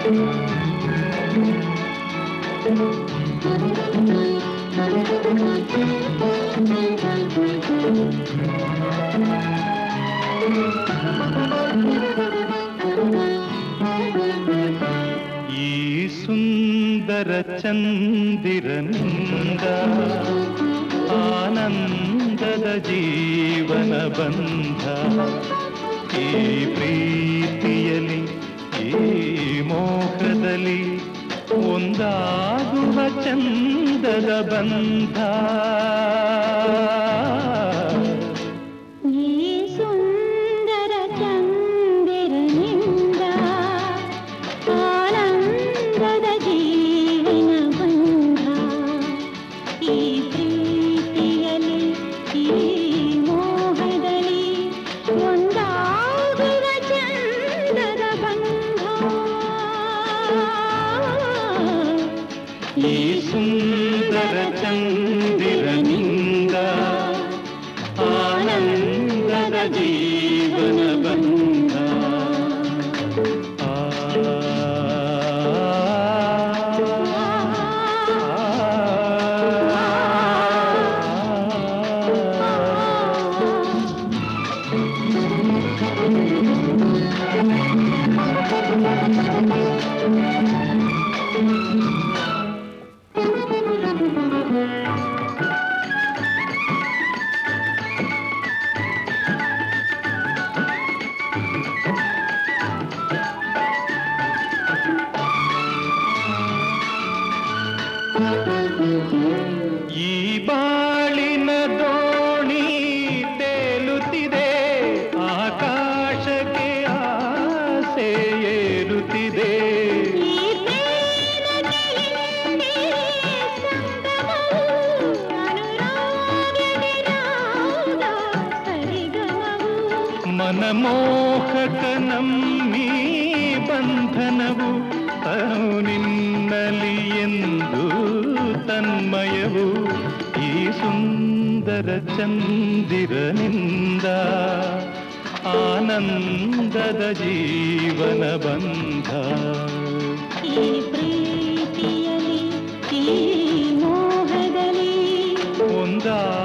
ಈ ಸುಂದರ ಚಂದಿರನಿಂದ ಆನಂದದ ಜೀವನ ಬಂಧ ಈ ಪ್ರೀತಿಯಲಿ ಈ ಮೋಹದಲ್ಲಿ ಒಂದಾಗುವ ಚಂದದ ಬಂಧ ಈ ಸುಂದರ ಚಂದಿರನಿಂದ ಆನಂದದ ಜೀವನ ಬಂಧ ಈ ಪ್ರೀತಿಯಲ್ಲಿ ಈ ಮೋಹದಲ್ಲಿ ಒಂದಾಗುವ ಚಂದದ ಬಂಧ ಈ ಸುಂದರ ಚಂದಿರನಿಂದ ಆನಂದದ ಜೀವನ ಬಂಧ ಆ, ಈ ಬಾಳಿನ ದೋಣಿ ತೇಲುತ್ತಿದೆ ಆಕಾಶಕ್ಕೆ ಆಸೆ ಏರುತ್ತಿದೆ ಈ ಪ್ರೇಮದಲ್ಲಿ ಸಂಗಮವು ಅನುರಾಗದ ರಾಗ ಸರಿಗಮವು ಮನಮೋಹಕ ನಮ್ಮೀ ಬಂಧನವು ತನು ನಿನ್ನಲಿ ಎಂದು ತನ್ಮಯವು ಈ ಸುಂದರ ಚಂದಿರನಿಂದ ಆನಂದದ ಜೀವನ ಬಂಧ ಈ ಪ್ರೀತಿಯಲ್ಲಿ ಈ ಮೋಹದಲ್ಲಿ ಒಂದಾ